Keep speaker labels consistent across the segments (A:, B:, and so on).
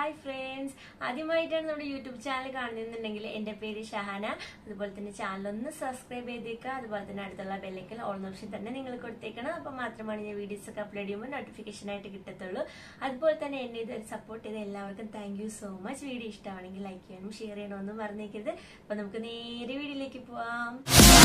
A: Hi friends ആദ്യമായിട്ടാണ് നമ്മുടെ YouTube channel കാണുന്നുണ്ടെങ്കിൽ എൻ്റെ പേര് ഷഹാന അതുപോലെ തന്നെ ചാനൽ ഒന്ന് സബ്സ്ക്രൈബ് ചെയ്തേക്കുക അതുപോലെ തന്നെ അടുത്തുള്ള ബെല്ലൈക്കൽ ഓൾ ഓപ്ഷൻ തന്നെ നിങ്ങൾ കൊടുത്തേക്കണം അപ്പോൾ മാത്രമാണ് ഞാൻ വീഡിയോസ് ഒക്കെ അപ്ലോഡ് ചെയ്യുമ്പോൾ നോട്ടിഫിക്കേഷൻ ആയിട്ട് കിട്ടത്തുള്ളൂ അതുപോലെ തന്നെ എന്നെ ഇത് സപ്പോർട്ട് ചെയ്ത എല്ലാവർക്കും thank you so much video ഇഷ്ടമാണെങ്കിൽ ലൈക്ക് ചെയ്യാനും ഷെയർ ചെയ്യണമെന്നും മറന്നേക്കരുത് അപ്പോൾ നമുക്ക് നേരെ വീഡിയോയിലേക്ക് പോവാം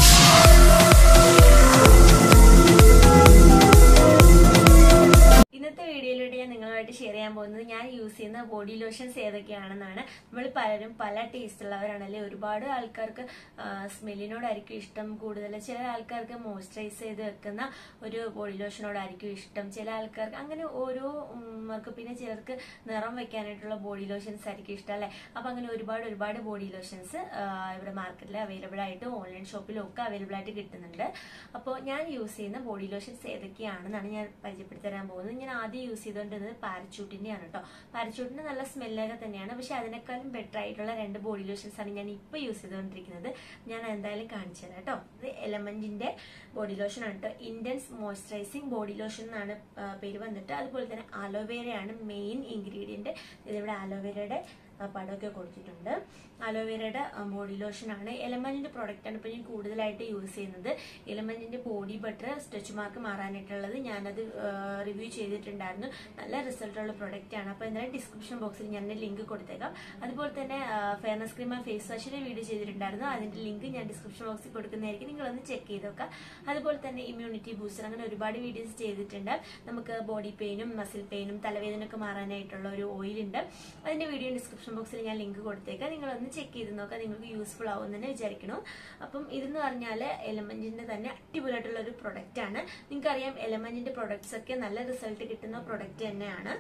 A: ഇന്നത്തെ വീഡിയോയിലൂടെ ഞാൻ നിങ്ങളുമായിട്ട് ഷെയർ ചെയ്യാൻ പോകുന്നത് ഞാൻ യൂസ് ചെയ്യുന്ന ബോഡി ലോഷൻസ് ഏതൊക്കെയാണെന്നാണ് നമ്മൾ പലരും പല ടേസ്റ്റ് ഉള്ളവരാണല്ലേ ഒരുപാട് ആൾക്കാർക്ക് സ്മെല്ലിനോടായിരിക്കും ഇഷ്ടം കൂടുതൽ ചില ആൾക്കാർക്ക് മോയ്സ്ചറൈസ് ചെയ്ത് വെക്കുന്ന ഒരു ബോഡി ലോഷനോടായിരിക്കും ഇഷ്ടം ചില ആൾക്കാർക്ക് അങ്ങനെ ഓരോർക്ക് പിന്നെ ചിലർക്ക് നിറം വെക്കാനായിട്ടുള്ള ബോഡി ലോഷൻസ് ആയിരിക്കും ഇഷ്ടം അല്ലേ അപ്പൊ അങ്ങനെ ഒരുപാട് ഒരുപാട് ബോഡി ലോഷൻസ് ഇവിടെ മാർക്കറ്റിൽ അവൈലബിൾ ആയിട്ട് ഓൺലൈൻ ഷോപ്പിലും ഒക്കെ അവൈലബിൾ ആയിട്ട് കിട്ടുന്നുണ്ട് അപ്പോൾ ഞാൻ യൂസ് ചെയ്യുന്ന ബോഡി ലോഷൻസ് ഏതൊക്കെയാണെന്നാണ് ഞാൻ പരിചയപ്പെടുത്തി തരാൻ പോകുന്നത് ഞാൻ ആദ്യം യൂസ് ചെയ്തുകൊണ്ടിരുന്നത് പാരച്ചൂട്ടിന്റെ ആണ് കേട്ടോ പാരച്ചൂട്ടിന് നല്ല സ്മെല്ലൊക്കെ തന്നെയാണ് പക്ഷെ അതിനേക്കാളും ബെറ്റർ ആയിട്ടുള്ള രണ്ട് ബോഡി ലോഷൻസ് ആണ് ഞാൻ ഇപ്പൊ യൂസ് ചെയ്തുകൊണ്ടിരിക്കുന്നത് ഞാൻ എന്തായാലും കാണിച്ചു തരാം കേട്ടോ ഇത് എലമെന്റിന്റെ ബോഡി ലോഷൻ ആണ് കേട്ടോ ഇന്റൻസ് മോയ്സ്ചറൈസിങ് ബോഡി ലോഷൻ എന്നാണ് ആ, പേര് വന്നിട്ട് അതുപോലെ തന്നെ അലോവേരയാണ് മെയിൻ ഇൻഗ്രീഡിയന്റ് ഇതിവിടെ അലോവേരയുടെ ആ, പടമൊക്കെ കൊടുത്തിട്ടുണ്ട് അലോവേരയുടെ ബോഡി ലോഷൻ ആണ് എലമെന്റിന്റെ പ്രോഡക്റ്റ് ആണ് ഇപ്പൊ ഞാൻ കൂടുതലായിട്ട് യൂസ് ചെയ്യുന്നത് എലമെന്റിന്റെ ബോഡി ബട്ടർ സ്ട്രെച്ച് മാർക്ക് മാറാനായിട്ടുള്ളത് ഞാനത് റിവ്യൂ ചെയ്തിട്ടുണ്ടായിരുന്നു നല്ല റിസൾട്ട് ഉള്ള പ്രൊഡക്റ്റ് ആണ് അപ്പൊ എന്തായാലും ഡിസ്ക്രിപ്ഷൻ ബോക്സിൽ ഞാൻ ലിങ്ക് കൊടുത്തേക്കാം അതുപോലെ തന്നെ ഫെയർനെസ് ക്രീം ഫേസ് വാഷിന്റെ വീഡിയോ ചെയ്തിട്ടുണ്ടായിരുന്നു അതിന്റെ ലിങ്ക് ഞാൻ ഡിസ്ക്രിപ്ഷൻ ബോക്സിൽ കൊടുക്കുന്നതായിരിക്കും നിങ്ങളൊന്ന് ചെക്ക് ചെയ്ത് നോക്കാം അതുപോലെ തന്നെ ഇമ്മ്യൂണിറ്റി ബൂസ്റ്റർ അങ്ങനെ ഒരുപാട് വീഡിയോസ് ചെയ്തിട്ടുണ്ട് നമുക്ക് ബോഡി പെയിനും മസിൽ പെയിനും തലവേദനയൊക്കെ മാറാനായിട്ടുള്ള ഒരു ഓയിൽ ഉണ്ട് അതിന്റെ വീഡിയോ ഡിസ്ക്രിപ്ഷൻ ബോക്സിൽ ഞാൻ ലിങ്ക് കൊടുത്തേക്കാം നിങ്ങളൊന്ന് ചെക്ക് ചെയ്ത് നോക്കാം നിങ്ങൾക്ക് യൂസ്ഫുൾ ആവും തന്നെ വിചാരിക്കണം അപ്പം ഇതെന്ന് പറഞ്ഞാൽ എലമെന്റിന്റെ തന്നെ അടിപൊളിയായിട്ടുള്ള ഒരു പ്രൊഡക്റ്റ് ആണ് നിങ്ങൾക്കറിയാം എലമെന്റിന്റെ പ്രൊഡക്ട്സ് ഒക്കെ നല്ല റിസൾട്ട് കിട്ടുന്ന പ്രൊഡക്റ്റ് തന്നെയാണ്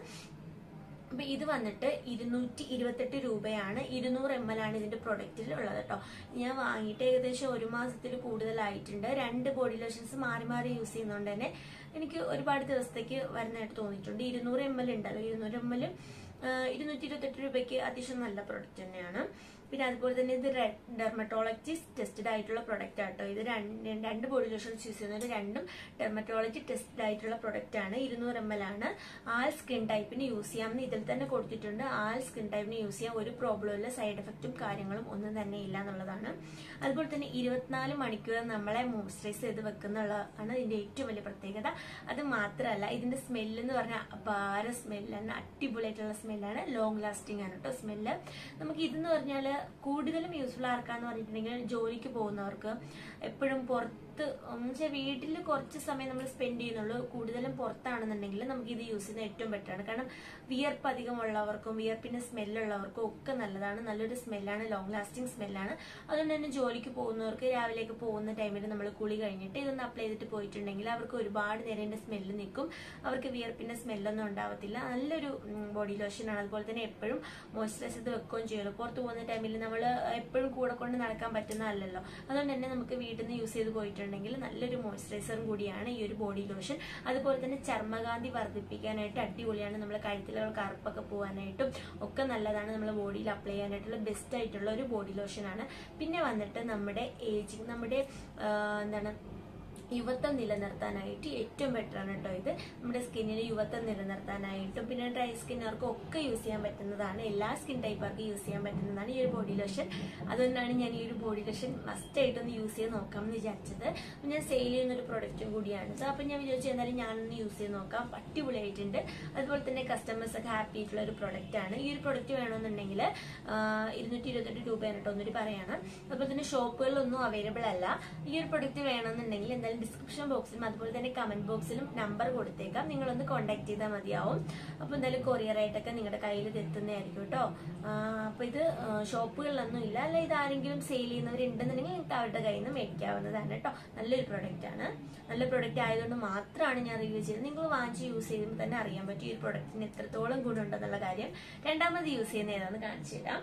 A: അപ്പൊ ഇത് വന്നിട്ട് ഇരുന്നൂറ്റി ഇരുപത്തെട്ട് രൂപയാണ് ഇരുന്നൂറ് എം എൽ ആണ് ഇതിന്റെ പ്രൊഡക്റ്റിൽ ഉള്ളത് കേട്ടോ ഞാൻ വാങ്ങിയിട്ട് ഏകദേശം ഒരു മാസത്തിൽ കൂടുതലായിട്ടുണ്ട് രണ്ട് ബോഡി ലോഷൻസ് മാറി മാറി യൂസ് ചെയ്യുന്നതുകൊണ്ട് തന്നെ എനിക്ക് ഒരുപാട് ദിവസത്തേക്ക് വരുന്നതായിട്ട് തോന്നിയിട്ടുണ്ട് ഇരുന്നൂറ് എം എൽ ഉണ്ടല്ലോ ഇരുന്നൂറ് എം എൽ ഇരുന്നൂറ്റി ഇരുപത്തെട്ട് രൂപയ്ക്ക് അത്യാവശ്യം നല്ല പ്രൊഡക്റ്റ് തന്നെയാണ് പിന്നെ അതുപോലെ തന്നെ ഇത് ഡെർമറ്റോളജിസ്റ്റ് ടെസ്റ്റഡ് ആയിട്ടുള്ള പ്രൊഡക്റ്റ് ആട്ടോ ഇത് രണ്ട് രണ്ട് ബോഡി ലോഷൻസ് യൂസ് ചെയ്യുന്നത് രണ്ടും ഡെർമറ്റോളജി ടെസ്റ്റഡ് ആയിട്ടുള്ള പ്രൊഡക്റ്റ് ആണ് ഇരുന്നൂറ് എം എൽ ആണ് ആൾ സ്കിൻ ടൈപ്പിന് യൂസ് ചെയ്യാമെന്ന് ഇതിൽ തന്നെ കൊടുത്തിട്ടുണ്ട് ആൾ സ്കിൻ ടൈപ്പിന് യൂസ് ചെയ്യാൻ ഒരു പ്രോബ്ലം ഇല്ല സൈഡ് എഫക്റ്റും കാര്യങ്ങളും ഒന്നും തന്നെ ഇല്ല എന്നുള്ളതാണ് അതുപോലെ തന്നെ ഇരുപത്തിനാല് മണിക്കൂർ നമ്മളെ മോയ്സ്ചറൈസ് ചെയ്ത് വെക്കുന്നുള്ളതാണ് ഇതിന്റെ ഏറ്റവും വലിയ പ്രത്യേകത അത് മാത്രമല്ല ഇതിന്റെ സ്മെല്ല് എന്ന് പറഞ്ഞാൽ അപാര സ്മെല്ലാണ് അടിപൊളിയായിട്ടുള്ള സ്മെല്ലാണ് ലോങ് ലാസ്റ്റിംഗ് ആണ് കേട്ടോ സ്മെല്ല് നമുക്ക് ഇതെന്ന് പറഞ്ഞാൽ കൂടുതലും യൂസ്ഫുൾ ആർക്കാന്ന് പറഞ്ഞിട്ടുണ്ടെങ്കിൽ ജോലിക്ക് പോകുന്നവർക്ക് എപ്പോഴും പുറത്ത് എന്നുവെച്ചാൽ വീട്ടിൽ കുറച്ച് സമയം നമ്മൾ സ്പെൻഡ് ചെയ്യുന്നുള്ളൂ കൂടുതലും പുറത്താണെന്നുണ്ടെങ്കിൽ നമുക്ക് ഇത് യൂസ് ചെയ്യുന്നത് ഏറ്റവും ബെറ്റർ ആണ് കാരണം വിയർപ്പ് അധികമുള്ളവർക്കും വിയർപ്പിന്റെ സ്മെല്ലുള്ളവർക്കും ഒക്കെ നല്ലതാണ് നല്ലൊരു സ്മെല്ലാണ് ലോങ് ലാസ്റ്റിംഗ് സ്മെല്ലാണ് അതുകൊണ്ട് തന്നെ ജോലിക്ക് പോകുന്നവർക്ക് രാവിലേക്ക് പോകുന്ന ടൈമിൽ നമ്മൾ കുളി കഴിഞ്ഞിട്ട് ഇതൊന്ന് അപ്ലൈ ചെയ്തിട്ട് പോയിട്ടുണ്ടെങ്കിൽ അവർക്ക് ഒരുപാട് നേരം ഇതിന്റെ സ്മെല്ല് നിൽക്കും അവർക്ക് വിയർപ്പിന്റെ സ്മെല്ലൊന്നും ഉണ്ടാവത്തില്ല നല്ലൊരു ബോഡി ലോഷനാണ് അതുപോലെ തന്നെ എപ്പോഴും മോയ്സ്ചറൈസ് ചെയ്ത് വെക്കുകയും ചെയ്യുള്ളൂ പുറത്ത് പോകുന്ന ടൈമിൽ നമ്മൾ എപ്പോഴും കൂടെ കൊണ്ട് നടക്കാൻ പറ്റുന്നതല്ലല്ലോ അതുകൊണ്ട് തന്നെ നമുക്ക് വീട്ടിൽ നിന്ന് യൂസ് ചെയ്ത് പോയിട്ടുണ്ടെങ്കിൽ നല്ലൊരു മോയ്സ്ചറൈസറും കൂടിയാണ് ഈ ഒരു ബോഡി ലോഷൻ അതുപോലെ തന്നെ ചർമ്മകാന്തി വർദ്ധിപ്പിക്കാനായിട്ട് അടിപൊളിയാണ് നമ്മൾ കഴുത്തിലുള്ള കറുപ്പൊക്കെ പോകാനായിട്ടും ഒക്കെ നല്ലതാണ് നമ്മൾ ബോഡിയിൽ അപ്ലൈ ചെയ്യാനായിട്ടുള്ള ബെസ്റ്റ് ആയിട്ടുള്ള ഒരു ബോഡി ലോഷനാണ് പിന്നെ വന്നിട്ട് നമ്മുടെ ഏജിങ് നമ്മുടെ ആ, എന്താണ് യുവത്വം നിലനിർത്താനായിട്ട് ഏറ്റവും ബെറ്റർ ആണ് കേട്ടോ ഇത് നമ്മുടെ സ്കിന്നിന് യുവത്വം നിലനിർത്താനായിട്ടും പിന്നെ ഡ്രൈ സ്കിന്നർക്കും ഒക്കെ യൂസ് ചെയ്യാൻ പറ്റുന്നതാണ് എല്ലാ സ്കിൻ ടൈപ്പർക്ക് യൂസ് ചെയ്യാൻ പറ്റുന്നതാണ് ഈ ഒരു ബോഡി ലോഷൻ അതുകൊണ്ടാണ് ഞാൻ ഈ ഒരു ബോഡി ലോഷൻ മസ്റ്റ് ആയിട്ടൊന്ന് യൂസ് ചെയ്ത് നോക്കാമെന്ന് വിചാരിച്ചത് അപ്പൊ ഞാൻ സെയിൽ ചെയ്യുന്ന ഒരു പ്രൊഡക്റ്റും കൂടിയാണ് ഇത് അപ്പൊ ഞാൻ വിചാരിച്ചു എന്തായാലും ഞാനൊന്ന് യൂസ് ചെയ്ത് നോക്കാം അടിപൊളിയായിട്ടുണ്ട് അതുപോലെ തന്നെ കസ്റ്റമേഴ്സ് ഒക്കെ ഹാപ്പി ആയിട്ടുള്ള ഒരു പ്രൊഡക്റ്റ് ആണ് ഈ ഒരു പ്രൊഡക്റ്റ് വേണമെന്നുണ്ടെങ്കിൽ ഇരുന്നൂറ്റി ഇരുപത്തെട്ട് രൂപയാണ് കേട്ടോ ഒന്നൊരു പറയാണ് അതുപോലെ തന്നെ ഷോപ്പുകളിലൊന്നും അവൈലബിൾ അല്ല ഈ ഒരു പ്രൊഡക്റ്റ് വേണമെന്നുണ്ടെങ്കിൽ എന്തായാലും ഡിസ്ക്രിപ്ഷൻ ബോക്സിലും അതുപോലെ തന്നെ കമന്റ് ബോക്സിലും നമ്പർ കൊടുത്തേക്കാം നിങ്ങളൊന്ന് കോൺടാക്ട് ചെയ്താൽ മതിയാവും അപ്പൊ എന്തായാലും കൊറിയർ ആയിട്ടൊക്കെ നിങ്ങളുടെ കയ്യിൽ ഇത് എത്തുന്നതായിരിക്കും കേട്ടോ അപ്പൊ ഇത് ആ, ഷോപ്പുകളിലൊന്നും ഇല്ല അല്ല ഇത് ആരെങ്കിലും സെയിൽ ചെയ്യുന്നവരുണ്ടെന്നുണ്ടെങ്കിൽ നിങ്ങൾക്ക് അവരുടെ കയ്യിൽ നിന്ന് മേടിക്കാവുന്നതാണ് കേട്ടോ നല്ലൊരു പ്രൊഡക്റ്റ് ആണ് നല്ല പ്രൊഡക്റ്റ് ആയതുകൊണ്ട് മാത്രമാണ് ഞാൻ റിവ്യൂ ചെയ്തത് നിങ്ങൾ വാങ്ങിച്ച് യൂസ് ചെയ്യുമ്പോൾ തന്നെ അറിയാൻ പറ്റും ഈ ഒരു പ്രൊഡക്റ്റിന് എത്രത്തോളം ഗുണമുണ്ടെന്നുള്ള കാര്യം രണ്ടാമത് യൂസ് ചെയ്യുന്ന ഏതാണെന്ന് കാണിച്ചു തരാം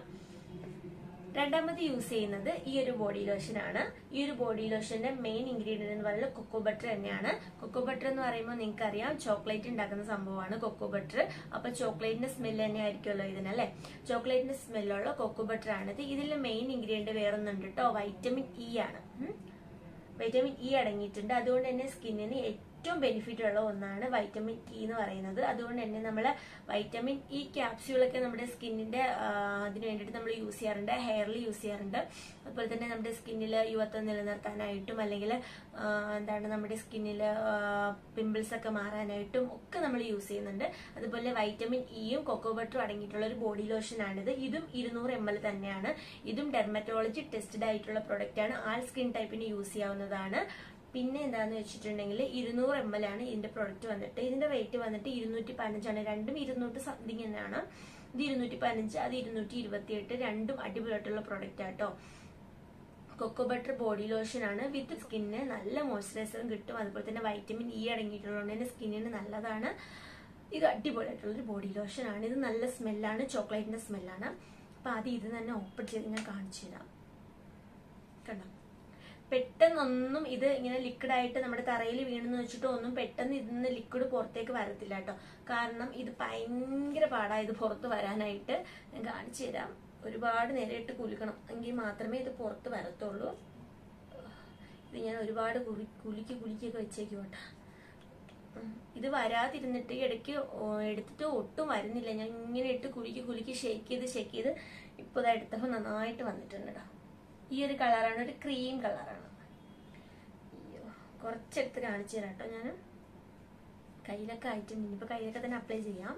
A: രണ്ടാമത് യൂസ് ചെയ്യുന്നത് ഈ ഒരു ബോഡി ലോഷൻ ആണ് ഈ ഒരു ബോഡി ലോഷന്റെ മെയിൻ ഇൻഗ്രീഡിയന്റ് എന്ന് പറയുന്നത് കൊക്കോ ബട്ടർ തന്നെയാണ് കൊക്കോ ബട്ടർ എന്ന് പറയുമ്പോൾ നിങ്ങൾക്ക് അറിയാം ചോക്ലേറ്റ് ഉണ്ടാക്കുന്ന സംഭവമാണ് കൊക്കോ ബട്ടർ അപ്പൊ ചോക്ലേറ്റിന്റെ സ്മെല്ല് തന്നെ ആയിരിക്കുമല്ലോ ഇതിനല്ലേ ചോക്ലേറ്റിന്റെ സ്മെല്ലുള്ള കൊക്കോ ബട്ടർ ആണിത് ഇതിൽ മെയിൻ ഇൻഗ്രീഡിയന്റ് വേറൊന്നുണ്ട് കേട്ടോ വൈറ്റമിൻ ഇ ആണ് ഉം. വൈറ്റമിൻ ഇ അടങ്ങിയിട്ടുണ്ട് അതുകൊണ്ട് തന്നെ സ്കിന്നിന് ഏറ്റവും ഏറ്റവും ബെനിഫിറ്റ് ഉള്ള ഒന്നാണ് വൈറ്റമിൻ ഇ എന്ന് പറയുന്നത് അതുകൊണ്ട് തന്നെ നമ്മൾ വൈറ്റമിൻ ഇ ക്യാപ്സ്യൂളൊക്കെ നമ്മുടെ സ്കിന്നിന്റെ അതിന് വേണ്ടിയിട്ട് നമ്മൾ യൂസ് ചെയ്യാറുണ്ട് ഹെയറിൽ യൂസ് ചെയ്യാറുണ്ട് അതുപോലെ തന്നെ നമ്മുടെ സ്കിന്നിൽ യുവത്വം നിലനിർത്താനായിട്ടും അല്ലെങ്കിൽ എന്താണ് നമ്മുടെ സ്കിന്നിൽ പിമ്പിൾസ് ഒക്കെ മാറാനായിട്ടും ഒക്കെ നമ്മൾ യൂസ് ചെയ്യുന്നുണ്ട് അതുപോലെ വൈറ്റമിൻ ഇയും കൊക്കോ ബട്ടറും അടങ്ങിയിട്ടുള്ള ഒരു ബോഡി ലോഷൻ ആണിത് ഇതും ഇരുന്നൂറ് എം എൽ തന്നെയാണ് ഇതും ഡെർമറ്റോളജി ടെസ്റ്റഡ് ആയിട്ടുള്ള പ്രൊഡക്റ്റ് ആണ് ആൾ സ്കിൻ ടൈപ്പിന് യൂസ് ചെയ്യാവുന്നതാണ് പിന്നെ എന്താന്ന് വെച്ചിട്ടുണ്ടെങ്കിൽ ഇരുന്നൂറ് എം എൽ ആണ് ഇതിന്റെ പ്രൊഡക്റ്റ് വന്നിട്ട് ഇതിന്റെ റേറ്റ് വന്നിട്ട് ഇരുന്നൂറ്റി പതിനഞ്ചാണ് രണ്ടും ഇരുന്നൂറ്റി സംതിങ് തന്നെയാണ് ഇത് ഇരുന്നൂറ്റി പതിനഞ്ച് അത് ഇരുന്നൂറ്റി ഇരുപത്തി എട്ട് രണ്ടും അടിപൊളിയായിട്ടുള്ള പ്രൊഡക്റ്റ് ആട്ടോ കൊക്കോ ബട്ടർ ബോഡി ലോഷൻ ആണ് വിത്ത് സ്കിന്നിന് നല്ല മോയ്സ്ചറൈസറും കിട്ടും അതുപോലെ തന്നെ വൈറ്റമിൻ ഇ അടങ്ങിയിട്ടുള്ളതുകൊണ്ട് തന്നെ സ്കിന്നിന് നല്ലതാണ് ഇത് അടിപൊളിയായിട്ടുള്ള ഒരു ബോഡി ലോഷൻ ആണ് ഇത് നല്ല സ്മെല്ലാണ് ചോക്ലേറ്റിന്റെ സ്മെല്ലാണ് അപ്പൊ ആദ്യം ഇത് തന്നെ ഓപ്പൺ ചെയ്ത് ഞാൻ കാണിച്ചു തരാം കണ്ടോ പെട്ടെന്നൊന്നും ഇത് ഇങ്ങനെ ലിക്വിഡ് ആയിട്ട് നമ്മുടെ തറയിൽ വീണെന്ന് വെച്ചിട്ട് ഒന്നും പെട്ടെന്ന് ഇതിന്ന് ലിക്വിഡ് പുറത്തേക്ക് വരത്തില്ല കേട്ടോ കാരണം ഇത് ഭയങ്കര പാടാ ഇത് പുറത്ത് വരാനായിട്ട് ഞാൻ കാണിച്ചു തരാം ഒരുപാട് നേരം ഇട്ട് കുലുക്കണം എങ്കിൽ മാത്രമേ ഇത് പുറത്ത് വരത്തുള്ളൂ ഇത് ഞാൻ ഒരുപാട് കുലി കുലുക്കി കുലുക്കിയൊക്കെ വെച്ചേക്കും കേട്ടോ ഉം. ഇത് വരാതിരുന്നിട്ട് ഇടയ്ക്ക് ഓ- എടുത്തിട്ട് ഒട്ടും വരുന്നില്ല ഞാൻ ഇങ്ങനെ ഇട്ട് കുലുക്കി കുലുക്കി ഷേക്ക് ചെയ്ത് ഷേക്ക് ചെയ്ത് ഇപ്പോൾ ഇത് എടുത്തപ്പോൾ നന്നായിട്ട് വന്നിട്ടുണ്ട് കേട്ടോ ഈ ഒരു കളറാണ് ഒരു ക്രീം കളറാണ് അയ്യോ കുറച്ചെടുത്ത് കാണിച്ചു തരാം കേട്ടോ ഞാൻ കയ്യിലൊക്കെ ആയിട്ടുണ്ട് ഇനിയിപ്പോൾ കയ്യിലൊക്കെ തന്നെ അപ്ലൈ ചെയ്യാം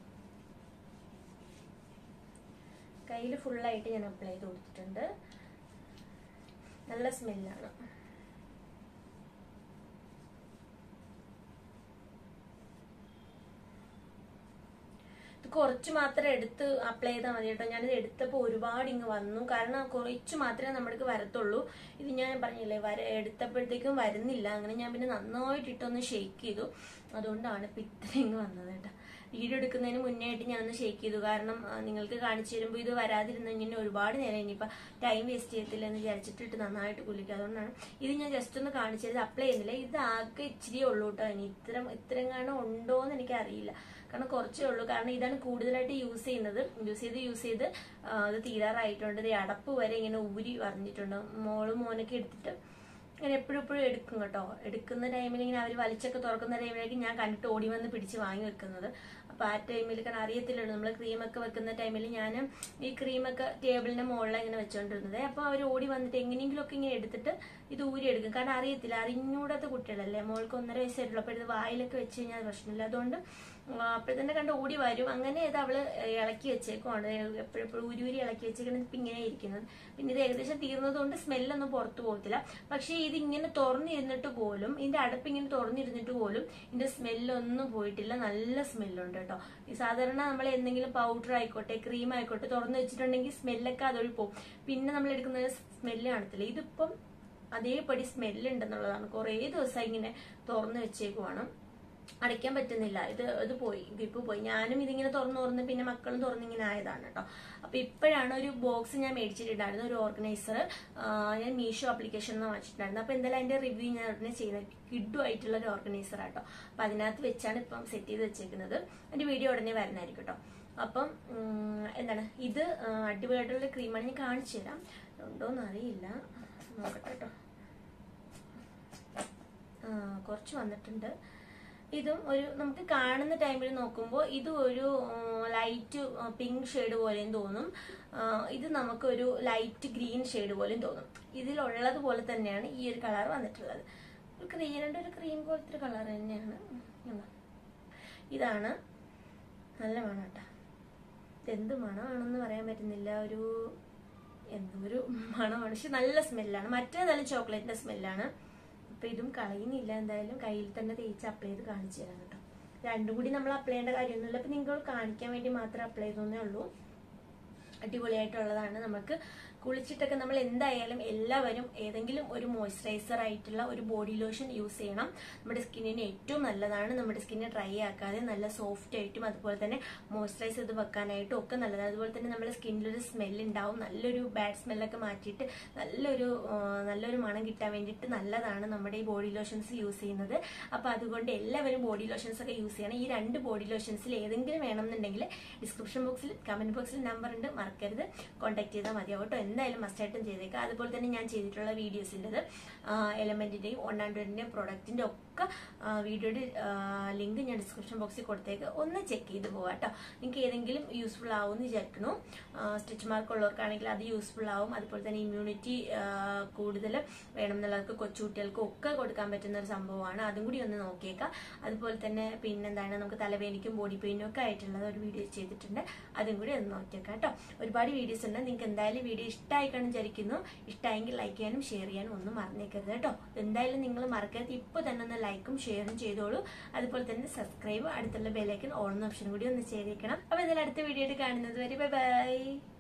A: കയ്യിൽ ഫുള്ളായിട്ട് ഞാൻ അപ്ലൈ ചെയ്ത് കൊടുത്തിട്ടുണ്ട് നല്ല സ്മെല്ലാണ് ഇത് കുറച്ച് മാത്രം എടുത്ത് അപ്ലൈ ചെയ്താൽ മതി കേട്ടോ ഞാനിത് എടുത്തപ്പോൾ ഒരുപാട് ഇങ്ങ് വന്നു കാരണം കുറച്ച് മാത്രമേ നമ്മൾക്ക് വരത്തുള്ളൂ ഇത് ഞാൻ പറഞ്ഞില്ലേ വര എടുത്തപ്പോഴത്തേക്കും വരുന്നില്ല അങ്ങനെ ഞാൻ പിന്നെ നന്നായിട്ട് ഇട്ടൊന്ന് ഷേക്ക് ചെയ്തു അതുകൊണ്ടാണ് ഇപ്പം ഇത്രയും ഇങ്ങ് വന്നത് കേട്ടോ വീഡിയോ എടുക്കുന്നതിന് മുന്നേ ആയിട്ട് ഞാനൊന്ന് ഷേക്ക് ചെയ്തു കാരണം ആ, നിങ്ങൾക്ക് കാണിച്ചു തരുമ്പോൾ ഇത് വരാതിരുന്ന് ഇങ്ങനെ ഒരുപാട് നേരം ഇനിയിപ്പോൾ ടൈം വേസ്റ്റ് ചെയ്യത്തില്ല എന്ന് വിചാരിച്ചിട്ട് നന്നായിട്ട് കുലിക്കുക അതുകൊണ്ടാണ് ഇത് ഞാൻ ജസ്റ്റ് ഒന്ന് കാണിച്ചത് അപ്ലൈ ചെയ്യുന്നില്ല ഇത് ആകെ ഇച്ചിരിയേ ഉള്ളൂ കേട്ടോ ഇനി ഇത്ര ഇത്രയും കാണാൻ ഉണ്ടോ എന്ന് എനിക്ക് അറിയില്ല കാരണം കുറച്ചേ ഉള്ളൂ കാരണം ഇതാണ് കൂടുതലായിട്ട് യൂസ് ചെയ്യുന്നത് യൂസ് ചെയ്ത് യൂസ് ചെയ്ത് ആ, അത് തീരാറായിട്ടുണ്ട് ഇത് അടപ്പ് വരെ ഇങ്ങനെ ഊരി പറഞ്ഞിട്ടുണ്ട് മോളും മോനൊക്കെ എടുത്തിട്ട് ഇങ്ങനെ എപ്പോഴും എപ്പോഴും എടുക്കും കേട്ടോ എടുക്കുന്ന ടൈമിൽ ഇങ്ങനെ അവർ വലിച്ചൊക്കെ തുറക്കുന്ന ടൈമിലേക്ക് ഞാൻ കണ്ടിട്ട് ഓടി വന്ന് പിടിച്ച് വാങ്ങി വെക്കുന്നത് അപ്പൊ ആ ടൈമിൽ കാരണം അറിയത്തില്ലല്ലോ നമ്മൾ ക്രീമൊക്കെ വെക്കുന്ന ടൈമിൽ ഞാൻ ഈ ക്രീമൊക്കെ ടേബിളിന്റെ മുകളിൽ ഇങ്ങനെ വെച്ചോണ്ടിരുന്നത് അപ്പൊ അവർ ഓടി വന്നിട്ട് എങ്ങനെയെങ്കിലും ഒക്കെ ഇങ്ങനെ എടുത്തിട്ട് ഇത് ഊരി എടുക്കും കാരണം അറിയത്തില്ല അറിഞ്ഞൂടാത്ത കുട്ടികളല്ലേ മോൾക്ക് ഒന്നര വയസ്സായിട്ടുള്ളൂ അപ്പൊ ഇത് വായിലൊക്കെ വെച്ച് കഴിഞ്ഞാൽ അത് പ്രശ്നമില്ല അതുകൊണ്ട് അപ്പോൾ തന്നെ കണ്ട് ഓടി വരും അങ്ങനെ ഇത് അവള് ഇളക്കി വെച്ചേക്കുവാണ് എപ്പോഴെപ്പോഴും ഉരി ഉരി ഇളക്കി വെച്ചേക്കുന്നത് ഇപ്പം ഇങ്ങനെ ഇരിക്കുന്നത് പിന്നെ ഇത് ഏകദേശം തീർന്നതുകൊണ്ട് സ്മെല്ലൊന്നും പുറത്തു പോകത്തില്ല പക്ഷേ ഇത് ഇങ്ങനെ തുറന്നിരുന്നിട്ട് പോലും ഇതിന്റെ അടപ്പ് ഇങ്ങനെ തുറന്നിരുന്നിട്ട് പോലും ഇതിന്റെ സ്മെല്ലൊന്നും പോയിട്ടില്ല നല്ല സ്മെല്ലുണ്ട് കേട്ടോ ഈ സാധാരണ നമ്മൾ എന്തെങ്കിലും പൗഡർ ആയിക്കോട്ടെ ക്രീം ആയിക്കോട്ടെ തുറന്നു വെച്ചിട്ടുണ്ടെങ്കിൽ സ്മെല്ലൊക്കെ അതൊഴി പോകും പിന്നെ നമ്മൾ എടുക്കുന്നത് സ്മെല്ല് കാണത്തില്ല ഇതിപ്പം അതേപടി സ്മെല്ല് ഉണ്ടെന്നുള്ളതാണ് കുറേ ദിവസം ഇങ്ങനെ തുറന്നു വെച്ചേക്കുവാണ് അടയ്ക്കാൻ പറ്റുന്നില്ല ഇത് ഇത് പോയി ഗ്രിപ്പ് പോയി ഞാനും ഇതിങ്ങനെ തുറന്നു തുറന്ന് പിന്നെ മക്കളും തുറന്നിങ്ങനെ ആയതാണ് കേട്ടോ അപ്പൊ ഇപ്പോഴാണ് ഒരു ബോക്സ് ഞാൻ മേടിച്ചിട്ടുണ്ടായിരുന്നു ഒരു ഓർഗനൈസർ ഞാൻ മീഷോ ആപ്ലിക്കേഷൻ എന്ന് വാങ്ങിച്ചിട്ടുണ്ടായിരുന്നു അപ്പൊ എന്തായാലും അതിന്റെ റിവ്യൂ ഞാൻ ഉടനെ ചെയ്യുന്നത് കിഡു ആയിട്ടുള്ള ഒരു ഓർഗനൈസർ ആട്ടോ അപ്പൊ അതിനകത്ത് വെച്ചാണ് ഇപ്പം സെറ്റ് ചെയ്ത് വെച്ചേക്കുന്നത് അതിന്റെ വീഡിയോ ഉടനെ വരുന്നതായിരിക്കും കേട്ടോ അപ്പം ഉം, എന്താണ് ഇത് ആ, അടിപൊളിയായിട്ടുള്ള ക്രീമാണ് ഞാൻ കാണിച്ചു തരാം ഉണ്ടോന്ന് അറിയില്ല നോക്കട്ടെ കേട്ടോ ആ, കുറച്ച് വന്നിട്ടുണ്ട് ഇതും ഒരു നമുക്ക് കാണുന്ന ടൈമിൽ നോക്കുമ്പോൾ ഇത് ഒരു ലൈറ്റ് പിങ്ക് ഷെയ്ഡ് പോലെയും തോന്നും ആ, ഇത് നമുക്കൊരു ലൈറ്റ് ഗ്രീൻ ഷെയ്ഡ് പോലെയും തോന്നും ഇതിലുള്ളത് പോലെ തന്നെയാണ് ഈ ഒരു കളർ വന്നിട്ടുള്ളത് ഒരു ക്രീനിൻ്റെ ഒരു ക്രീം പോലത്തെ കളർ തന്നെയാണ് ഉം. ഇതാണ് നല്ല മണം കേട്ടോ ഇതെന്ത് മണമാണെന്ന് പറയാൻ പറ്റുന്നില്ല ഒരു എന്തോ ഒരു മണമാണ് പക്ഷെ നല്ല സ്മെല്ലാണ് മറ്റേ നല്ല ചോക്ലേറ്റിന്റെ സ്മെല്ലാണ് അപ്പൊ ഇതും കളയുന്നില്ല എന്തായാലും കയ്യിൽ തന്നെ തേച്ച് അപ്ലൈ ചെയ്ത് കാണിച്ചു തരാം കേട്ടോ രണ്ടും കൂടി നമ്മൾ അപ്ലൈ ചെയ്യേണ്ട കാര്യമൊന്നുമില്ല അപ്പൊ നിങ്ങൾ കാണിക്കാൻ വേണ്ടി മാത്രം അപ്ലൈ ചെയ്തേ ഉള്ളൂ അടിപൊളിയായിട്ടുള്ളതാണ് നമുക്ക് കുളിച്ചിട്ടൊക്കെ നമ്മൾ എന്തായാലും എല്ലാവരും ഏതെങ്കിലും ഒരു മോയ്സ്ചറൈസർ ആയിട്ടുള്ള ഒരു ബോഡി ലോഷൻ യൂസ് ചെയ്യണം നമ്മുടെ സ്കിന്നിന് ഏറ്റവും നല്ലതാണ് നമ്മുടെ സ്കിന്നെ ഡ്രൈ ആക്കാതെ നല്ല സോഫ്റ്റ് ആയിട്ടും അതുപോലെ തന്നെ മോയ്സ്ചറൈസ് ചെയ്ത് വെക്കാനായിട്ടും ഒക്കെ നല്ലതാണ് അതുപോലെ തന്നെ നമ്മുടെ സ്കിന്നിലൊരു സ്മെല്ല് ഉണ്ടാവും നല്ലൊരു ബാഡ് സ്മെല്ലൊക്കെ മാറ്റിയിട്ട് നല്ലൊരു ആ, നല്ലൊരു മണം കിട്ടാൻ വേണ്ടിയിട്ട് നല്ലതാണ് നമ്മുടെ ഈ ബോഡി ലോഷൻസ് യൂസ് ചെയ്യുന്നത് അപ്പൊ അതുകൊണ്ട് എല്ലാവരും ബോഡി ലോഷൻസ് ഒക്കെ യൂസ് ചെയ്യണം ഈ രണ്ട് ബോഡി ലോഷൻസിൽ ഏതെങ്കിലും വേണമെന്നുണ്ടെങ്കിൽ ഡിസ്ക്രിപ്ഷൻ ബോക്സിൽ കമന്റ് ബോക്സിൽ നമ്പർ ഉണ്ട് മറക്കരുത് കോൺടാക്ട് ചെയ്താൽ മതിയാവും കേട്ടോ എന്തായാലും മസ്റ്റായിട്ടും ചെയ്തേക്കാം അതുപോലെ തന്നെ ഞാൻ ചെയ്തിട്ടുള്ള വീഡിയോസിൻ്റെത് എലമെന്റിന്റെയും വൺ ഹൺഡ്രഡിന്റെയും പ്രൊഡക്റ്റിന്റെ ഒക്കെ ഒക്കെ ആ, വീഡിയോയുടെ ലിങ്ക് ഞാൻ ഡിസ്ക്രിപ്ഷൻ ബോക്സിൽ കൊടുത്തേക്ക് ഒന്ന് ചെക്ക് ചെയ്ത് പോവാം കേട്ടോ നിങ്ങൾക്ക് ഏതെങ്കിലും യൂസ്ഫുൾ ആവും എന്ന് വിചാരിക്കണു സ്റ്റിച്ച് മാർക്ക് ഉള്ളവർക്കാണെങ്കിൽ അത് യൂസ്ഫുൾ ആവും അതുപോലെ തന്നെ ഇമ്മ്യൂണിറ്റി കൂടുതൽ വേണമെന്നുള്ളവർക്ക് കൊച്ചുകുട്ടികൾക്കും ഒക്കെ കൊടുക്കാൻ പറ്റുന്ന ഒരു സംഭവമാണ് അതും കൂടി ഒന്ന് നോക്കിയേക്കാം അതുപോലെ തന്നെ പിന്നെന്താണ് നമുക്ക് തലവേദനയ്ക്കും ബോഡി പെയിനും ഒക്കെ ആയിട്ടുള്ളത് ഒരു വീഡിയോ ചെയ്തിട്ടുണ്ട് അതും കൂടി ഒന്ന് നോക്കിയേക്കാം കേട്ടോ ഒരുപാട് വീഡിയോസ് ഉണ്ട് നിങ്ങൾക്ക് എന്തായാലും വീഡിയോ ഇഷ്ടമായി കാണും വിചാരിക്കുന്നു ഇഷ്ടമായെങ്കിൽ ലൈക്ക് ചെയ്യാനും ഷെയർ ചെയ്യാനും ഒന്നും മറന്നേക്കരുത് കേട്ടോ എന്തായാലും നിങ്ങൾ മറക്കരുത് ഇപ്പോൾ തന്നെ ഒന്ന് ലൈക്കും ഷെയറും ചെയ്തോളൂ അതുപോലെ തന്നെ സബ്സ്ക്രൈബ് അടുത്തുള്ള ബെല്ലൈക്കൻ ഓൺ ഓപ്ഷൻ കൂടി ഒന്ന് ചെയ്തേക്കണം അപ്പൊ എന്തായാലും അടുത്ത വീഡിയോ ആയിട്ട് കാണുന്നത് വരെ ബൈ ബൈ